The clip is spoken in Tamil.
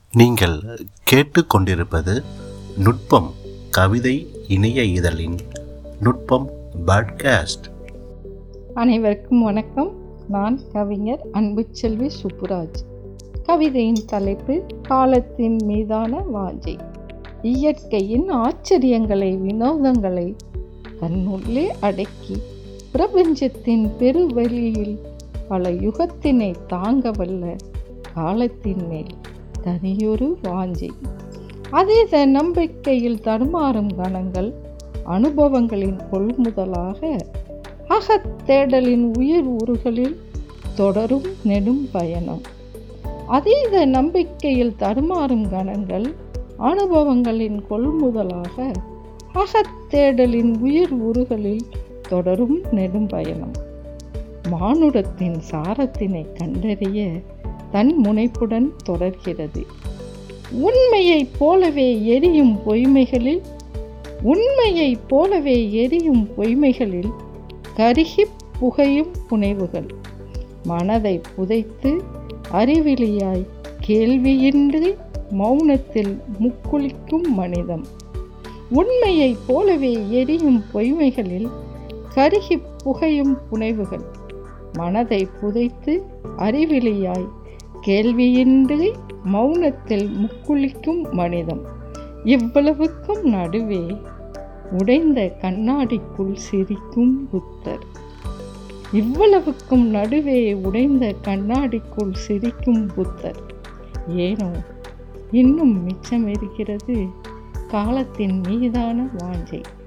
நீங்கள் கேட்டுக்கொண்டிருப்பது நுட்பம் கவிதை இணைய இதழின் நுட்பம் பாட்காஸ்ட் அனைவருக்கும் வணக்கம் நான் கவிஞர் அன்புச்செல்வி சுப்புராஜ் கவிதையின் தலைப்பு காலத்தின் மீதான வாஞ்சை இயற்கையின் ஆச்சரியங்களை வினோதங்களை தன்னுள்ளே அடக்கி பிரபஞ்சத்தின் பெருவெளியில் பல யுகத்தினை தாங்க வல்ல காலத்தின் மேல் தனியொரு வாஞ்சை அதீத நம்பிக்கையில் தடுமாறும் கணங்கள் அனுபவங்களின் கொள்முதலாக அகத்தேடலின் உயிர் ஊறுகளில் தொடரும் நெடும் பயணம் அதீத நம்பிக்கையில் தடுமாறும் கணங்கள் அனுபவங்களின் கொள்முதலாக அகத்தேடலின் உயிர் உருகளில் தொடரும் நெடும் பயணம் மானுடத்தின் சாரத்தினை கண்டறிய தன் முனைப்புடன் தொடர்கிறது உண்மையைப் போலவே எரியும் பொய்மைகளில் உண்மையைப் போலவே எரியும் பொய்மைகளில் கருகி புகையும் புனைவுகள் மனதை புதைத்து அறிவிலியாய் கேள்வியின்றி மௌனத்தில் முக்குளிக்கும் மனிதம் உண்மையைப் போலவே எரியும் பொய்மைகளில் கருகி புகையும் புனைவுகள் மனதை புதைத்து அறிவிலியாய் கேள்வியின்றி மௌனத்தில் முக்குளிக்கும் மனிதம் இவ்வளவுக்கும் நடுவே உடைந்த கண்ணாடிக்குள் சிரிக்கும் புத்தர் இவ்வளவுக்கும் நடுவே உடைந்த கண்ணாடிக்குள் சிரிக்கும் புத்தர் ஏனோ இன்னும் மிச்சம் இருக்கிறது காலத்தின் மீதான வாஞ்சை